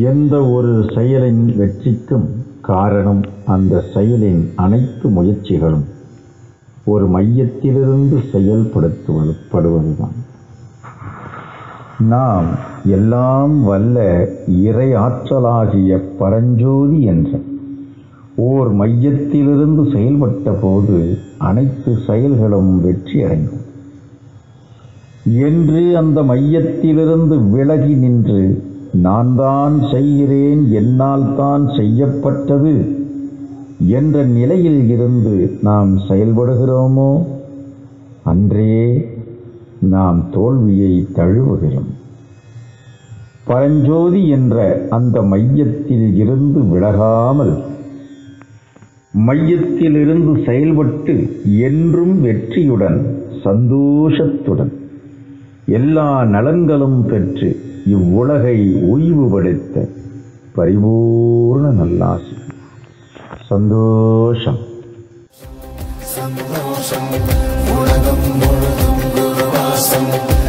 எந்த ஒரு செயலின் வெற்றிக்கும் காரணம் அந்த செயலின் அனைத்து முயற்சிகளும் ஒரு மையத்திலிருந்து செயல்படுத்துவது படுவதுதான் நாம் எல்லாம் வல்ல இறை ஆற்றலாகிய பரஞ்சோதி என்ற ஓர் மையத்திலிருந்து செயல்பட்ட போது அனைத்து செயல்களும் வெற்றியடையும் என்று அந்த மையத்திலிருந்து விலகி நின்று நான் தான் செய்கிறேன் என்னால் தான் செய்யப்பட்டது என்ற நிலையில் இருந்து நாம் செயல்படுகிறோமோ அன்றே நாம் தோல்வியை தழுவுகிறோம் பரஞ்சோதி என்ற அந்த மையத்தில் இருந்து விலகாமல் மையத்திலிருந்து செயல்பட்டு என்றும் வெற்றியுடன் சந்தோஷத்துடன் எல்லா நலன்களும் பெற்று இவ்வுலகை ஓய்வுபடுத்த பரிபூர்ண நல்லாசி சந்தோஷம் சந்தோஷம் உலகம் முழுதும் குருவாசம்